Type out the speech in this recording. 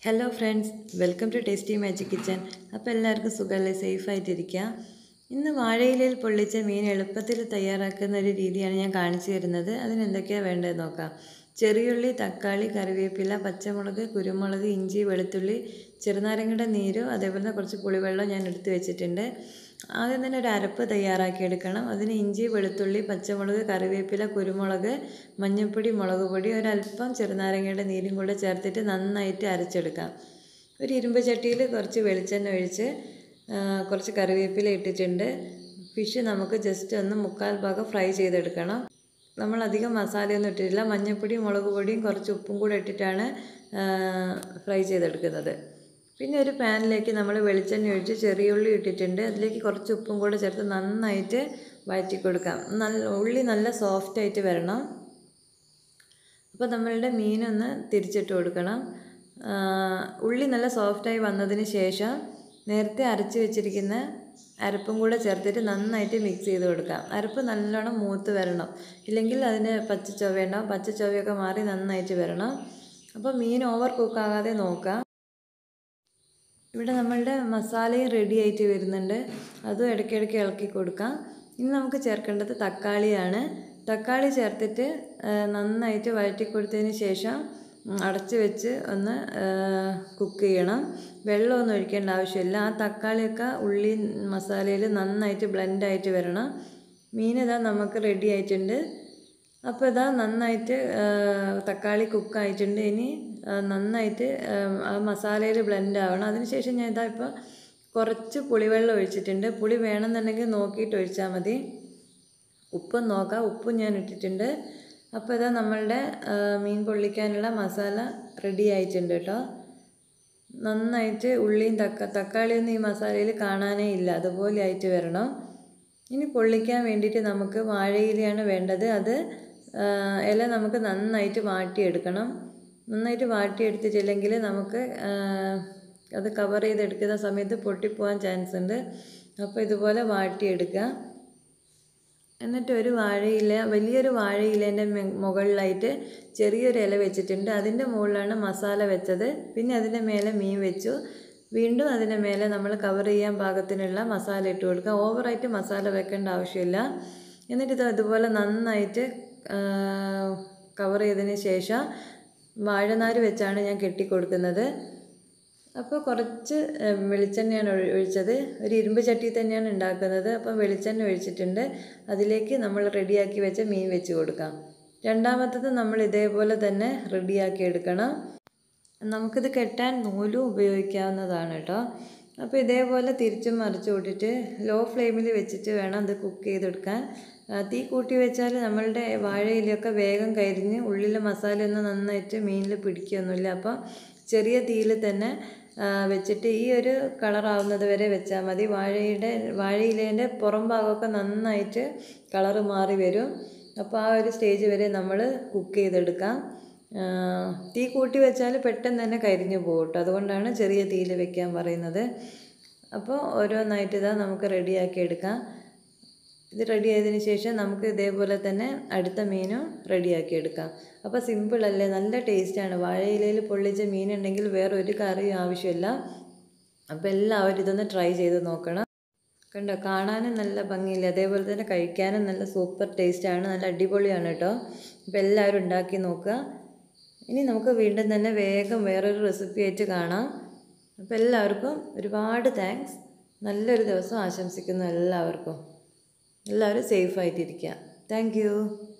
hello friends welcome to tasty magic kitchen അപ്പോൾ എല്ലാവർക്കും സുഖമല്ലേ സേഫായിട്ടിരിക്കുക ഇന്ന് വാഴയിലയിൽ പൊള്ളിച്ച മീൻ എളുപ്പത്തിൽ തയ്യാറാക്കുന്ന ഒരു രീതിയാണ് ഞാൻ കാണിച്ചു തരുന്നത് അതിന് എന്തൊക്കെയാണ് വേണ്ടത് നോക്കാം ചെറിയുള്ളി തക്കാളി കറിവേപ്പില പച്ചമുളക് കുരുമുളക് ഇഞ്ചി വെളുത്തുള്ളി ചെറുനാരങ്ങയുടെ നീരും അതേപോലെ തന്നെ കുറച്ച് പുളിവെള്ളം ഞാൻ എടുത്തു വെച്ചിട്ടുണ്ട് ആദ്യം തന്നെ ഒരു അരപ്പ് തയ്യാറാക്കിയെടുക്കണം അതിന് ഇഞ്ചി വെളുത്തുള്ളി പച്ചമുളക് കറിവേപ്പില കുരുമുളക് മഞ്ഞൾപ്പൊടി മുളക് പൊടി ഒരല്പം ചെറുനാരങ്ങയുടെ നീരും കൂടെ ചേർത്തിട്ട് നന്നായിട്ട് അരച്ചെടുക്കാം ഒരു ഇരുമ്പ് ചട്ടിയിൽ കുറച്ച് വെളിച്ചെണ്ണ ഒഴിച്ച് ആ, കുറച്ച് കറിവേപ്പില ഇട്ടിട്ടുണ്ട് ഫിഷ് നമുക്ക് ജസ്റ്റ് ഒന്ന് മുക്കാൽ ഭാഗം ഫ്രൈ ചെയ്തെടുക്കണം നമ്മൾ അധികം മസാലയൊന്നും ഇട്ടിട്ടില്ല മഞ്ഞൾപ്പൊടിയും മുളക് പൊടിയും കുറച്ച് ഉപ്പും കൂടെ ഇട്ടിട്ടാണ് ഫ്രൈ ചെയ്തെടുക്കുന്നത് പിന്നെ ഒരു പാനിലേക്ക് നമ്മൾ വെളിച്ചെണ്ണ ഒഴിച്ച് ചെറിയ ഉള്ളി ഇട്ടിട്ടുണ്ട് അതിലേക്ക് കുറച്ച് ഉപ്പും കൂടെ ചേർത്ത് നന്നായിട്ട് വഴറ്റി കൊടുക്കാം നല്ല ഉള്ളി നല്ല സോഫ്റ്റ് ആയിട്ട് വരണം അപ്പോൾ നമ്മളുടെ മീനൊന്ന് തിരിച്ചിട്ട് കൊടുക്കണം ആ, ഉള്ളി നല്ല സോഫ്റ്റായി വന്നതിന് ശേഷം നേരത്തെ അരച്ച് വെച്ചിരിക്കുന്ന അരപ്പും കൂടെ ചേർത്തിട്ട് നന്നായിട്ട് മിക്സ് ചെയ്ത് കൊടുക്കാം അരപ്പ് നല്ലോണം മൂത്ത് വരണം ഇല്ലെങ്കിൽ അതിന് പച്ച ചൊവയുണ്ടാവും പച്ച ചൊവയൊക്കെ മാറി നന്നായിട്ട് വരണം അപ്പോൾ മീൻ ഓവർ കുക്കാകാതെ നോക്കാം ഇവിടെ നമ്മളുടെ മസാലയും റെഡി ആയിട്ട് വരുന്നുണ്ട് അതും ഇടയ്ക്കിടയ്ക്ക് ഇളക്കി കൊടുക്കാം ഇനി നമുക്ക് ചേർക്കേണ്ടത് തക്കാളിയാണ് തക്കാളി ചേർത്തിട്ട് ആ, നന്നായിട്ട് വഴറ്റി കൊടുത്തതിന് ശേഷം ഉം, അടച്ച് വെച്ച് ഒന്ന് കുക്ക് ചെയ്യണം വെള്ളമൊന്നും ഒഴിക്കേണ്ട ആവശ്യമില്ല ആ തക്കാളിയൊക്കെ ഉള്ളി മസാലയിൽ നന്നായിട്ട് ബ്ലെൻഡായിട്ട് വരണം മീൻ ഇതാ നമുക്ക് റെഡി ആയിട്ടുണ്ട് അപ്പോൾ ഇതാ നന്നായിട്ട് ആ, തക്കാളി കുക്കായിട്ടുണ്ട് ഇനി ആ, നന്നായിട്ട് ആ, ആ മസാലയിൽ ബ്ലെൻഡ് ആവണം അതിനുശേഷം ഞാൻ ഇതാ ഇപ്പോൾ കുറച്ച് പുളിവെള്ളം ഒഴിച്ചിട്ടുണ്ട് പുളി വേണമെന്നുണ്ടെങ്കിൽ നോക്കിയിട്ട് ഒഴിച്ചാൽ മതി ഉപ്പും നോക്കാം ഉപ്പും ഞാൻ ഇട്ടിട്ടുണ്ട് അപ്പോൾ ഇതാ നമ്മളുടെ ആ, മീൻ പൊള്ളിക്കാനുള്ള മസാല റെഡി ആയിട്ടുണ്ട് കേട്ടോ നന്നായിട്ട് ഉള്ളിയും തക്ക തക്കാളിയൊന്നും ഈ മസാലയിൽ കാണാനേ ഇല്ല അതുപോലെ ആയിട്ട് വരണം ഇനി പൊള്ളിക്കാൻ വേണ്ടിയിട്ട് നമുക്ക് വാഴയിലയാണ് വേണ്ടത് അത് ആ, ഇല നമുക്ക് നന്നായിട്ട് വാട്ടിയെടുക്കണം നന്നായിട്ട് വാട്ടിയെടുത്തിട്ടില്ലെങ്കിൽ നമുക്ക് ആ, അത് കവർ ചെയ്തെടുക്കുന്ന സമയത്ത് പൊട്ടിപ്പോകാൻ ചാൻസ് ഉണ്ട് അപ്പോൾ ഇതുപോലെ വാട്ടിയെടുക്കുക എന്നിട്ട് ഒരു വാഴയില വലിയൊരു വാഴയിലേൻ്റെ മുകളിലായിട്ട് ചെറിയൊരു ഇല വെച്ചിട്ടുണ്ട് അതിൻ്റെ മുകളിലാണ് മസാല വെച്ചത് പിന്നെ അതിൻ്റെ മേലെ മീൻ വെച്ചു വീണ്ടും അതിൻ്റെ മേലെ നമ്മൾ കവർ ചെയ്യാൻ പാകത്തിനുള്ള മസാല ഇട്ട് കൊടുക്കുക ഓവറായിട്ട് മസാല വെക്കേണ്ട ആവശ്യമില്ല എന്നിട്ട് ഇത് അതുപോലെ നന്നായിട്ട് കവർ ചെയ്തതിന് ശേഷം വാഴനാര് വെച്ചാണ് ഞാൻ കെട്ടിക്കൊടുക്കുന്നത് അപ്പോൾ കുറച്ച് ഏഹ്, വെളിച്ചെണ്ണയാണ് ഒഴി- ഒഴിച്ചത് ഒരു ഇരുമ്പ് ചട്ടി തന്നെയാണ് ഉണ്ടാക്കുന്നത് അപ്പോൾ വെളിച്ചെണ്ണ ഒഴിച്ചിട്ടുണ്ട് അതിലേക്ക് നമ്മൾ റെഡിയാക്കി വെച്ച മീൻ വെച്ച് കൊടുക്കാം രണ്ടാമത്തത് നമ്മൾ ഇതേപോലെ തന്നെ റെഡിയാക്കി എടുക്കണം നമുക്കിത് കെട്ടാൻ നൂലും ഉപയോഗിക്കാവുന്നതാണ് കേട്ടോ അപ്പോൾ ഇതേപോലെ തിരിച്ചും മറിച്ചു വിട്ടിട്ട് ലോ ഫ്ലെയിമിൽ വെച്ചിട്ട് വേണം ഇത് കുക്ക് ചെയ്തെടുക്കാൻ ആ, തീ കൂട്ടി വെച്ചാൽ നമ്മളുടെ വാഴയിലൊക്കെ വേഗം കരിഞ്ഞ് ഉള്ളിലെ മസാലയൊന്നും നന്നായിട്ട് മീനിൽ പിടിക്കുകയൊന്നുമില്ല അപ്പോൾ ചെറിയ തീയിൽ തന്നെ ആ, വെച്ചിട്ട് ഈ ഒരു കളറാവുന്നത് വരെ വെച്ചാൽ മതി വാഴയുടെ വാഴയിലേൻ്റെ പുറം ഭാഗമൊക്കെ നന്നായിട്ട് കളറ് മാറി വരും അപ്പോൾ ആ ഒരു സ്റ്റേജ് വരെ നമ്മൾ കുക്ക് ചെയ്തെടുക്കാം ആ, തീ കൂട്ടി വെച്ചാൽ പെട്ടെന്ന് തന്നെ കരിഞ്ഞു പോകും കേട്ടോ അതുകൊണ്ടാണ് ചെറിയ തീയിൽ വെക്കാൻ പറയുന്നത് അപ്പോൾ ഓരോന്നായിട്ട് ഇതാ നമുക്ക് റെഡിയാക്കി എടുക്കാം ഇത് റെഡി ആയതിനു ശേഷം നമുക്ക് ഇതേപോലെ തന്നെ അടുത്ത മീനും റെഡിയാക്കി എടുക്കാം അപ്പോൾ സിമ്പിളല്ലേ നല്ല ടേസ്റ്റാണ് വാഴയിലയിൽ പൊള്ളിച്ച മീനുണ്ടെങ്കിൽ വേറെ ഒരു കറിയും ആവശ്യമില്ല അപ്പോൾ എല്ലാവരും ഇതൊന്ന് ട്രൈ ചെയ്ത് നോക്കണം കണ്ടോ കാണാനും നല്ല ഭംഗിയില്ല അതേപോലെ തന്നെ കഴിക്കാനും നല്ല സൂപ്പർ ടേസ്റ്റാണ് നല്ല അടിപൊളിയാണ് കേട്ടോ അപ്പോൾ എല്ലാവരും ഉണ്ടാക്കി നോക്കുക ഇനി നമുക്ക് വീണ്ടും തന്നെ വേഗം വേറൊരു റെസിപ്പി ആയിട്ട് കാണാം അപ്പോൾ എല്ലാവർക്കും ഒരുപാട് താങ്ക്സ് നല്ലൊരു ദിവസം ആശംസിക്കുന്നു എല്ലാവർക്കും എല്ലാവരും സേഫായിട്ടിരിക്കുക താങ്ക് യു